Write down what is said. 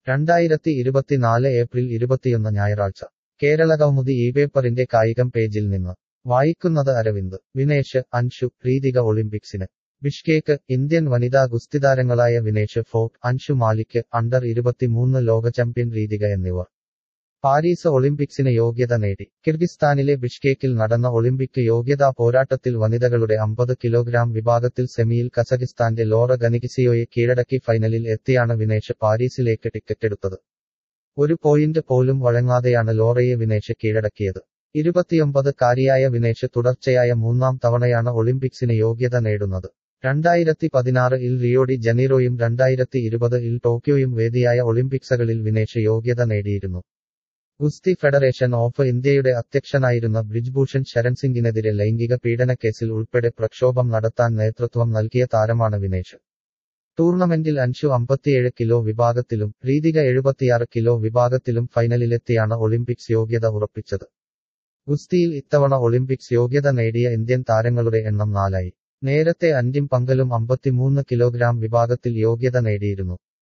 രണ്ടായിരത്തി ഇരുപത്തിനാല് ഏപ്രിൽ ഇരുപത്തിയൊന്ന് ഞായറാഴ്ച കേരള കൗമുദി ഈ പേപ്പറിന്റെ കായികം പേജിൽ നിന്ന് വായിക്കുന്നത് അരവിന്ദ് വിനേഷ് അൻഷു പ്രീതിക ഒളിമ്പിക്സിന് ബിഷ്കേക്ക് ഇന്ത്യൻ വനിതാ ഗുസ്തിതാരങ്ങളായ വിനേഷ് ഫോർട്ട് അൻഷു മാലിക് അണ്ടർ ഇരുപത്തിമൂന്ന് ലോക ചാമ്പ്യൻ രീതിക എന്നിവർ പാരീസ് ഒളിമ്പിക്സിന് യോഗ്യത നേടി കിർഗിസ്ഥാനിലെ ബിഷ്കേക്കിൽ നടന്ന ഒളിമ്പിക് യോഗ്യതാ പോരാട്ടത്തിൽ വനിതകളുടെ അമ്പത് കിലോഗ്രാം വിഭാഗത്തിൽ സെമിയിൽ കസഖിസ്ഥാന്റെ ലോറ ഗനികിസിയോയെ കീഴടക്കി ഫൈനലിൽ എത്തിയാണ് വിനേഷ് പാരീസിലേക്ക് ടിക്കറ്റെടുത്തത് ഒരു പോയിന്റ് പോലും വഴങ്ങാതെയാണ് ലോറയെ വിനേഷ് കീഴടക്കിയത് ഇരുപത്തിയൊമ്പത് കാരിയായ വിനേഷ് തുടർച്ചയായ മൂന്നാം തവണയാണ് ഒളിമ്പിക്സിന് യോഗ്യത നേടുന്നത് രണ്ടായിരത്തി പതിനാറ് ഇൽ റിയോഡി ജനീറോയും രണ്ടായിരത്തി ഇരുപത് ഇൽ ടോക്കിയോയും വേദിയായ ഒളിമ്പിക്സുകളിൽ വിനേഷ് യോഗ്യത നേടിയിരുന്നു ഗുസ്തി ഫെഡറേഷൻ ഓഫ് ഇന്ത്യയുടെ അധ്യക്ഷനായിരുന്ന ബ്രിജ്ഭൂഷൺ ശരൺ സിംഗിനെതിരെ ലൈംഗിക പീഡനക്കേസിൽ ഉൾപ്പെടെ പ്രക്ഷോഭം നടത്താൻ നേതൃത്വം നൽകിയ താരമാണ് വിനേഷ് ടൂർണമെന്റിൽ അൻഷു അമ്പത്തിയേഴ് കിലോ വിഭാഗത്തിലും രീതിക എഴുപത്തിയാറ് കിലോ വിഭാഗത്തിലും ഫൈനലിലെത്തിയാണ് ഒളിമ്പിക്സ് യോഗ്യത ഉറപ്പിച്ചത് ഗുസ്തിയിൽ ഇത്തവണ ഒളിമ്പിക്സ് യോഗ്യത നേടിയ ഇന്ത്യൻ താരങ്ങളുടെ എണ്ണം നാലായി നേരത്തെ അന്റിം പങ്കലും അമ്പത്തിമൂന്ന് കിലോഗ്രാം വിഭാഗത്തിൽ യോഗ്യത നേടിയിരുന്നു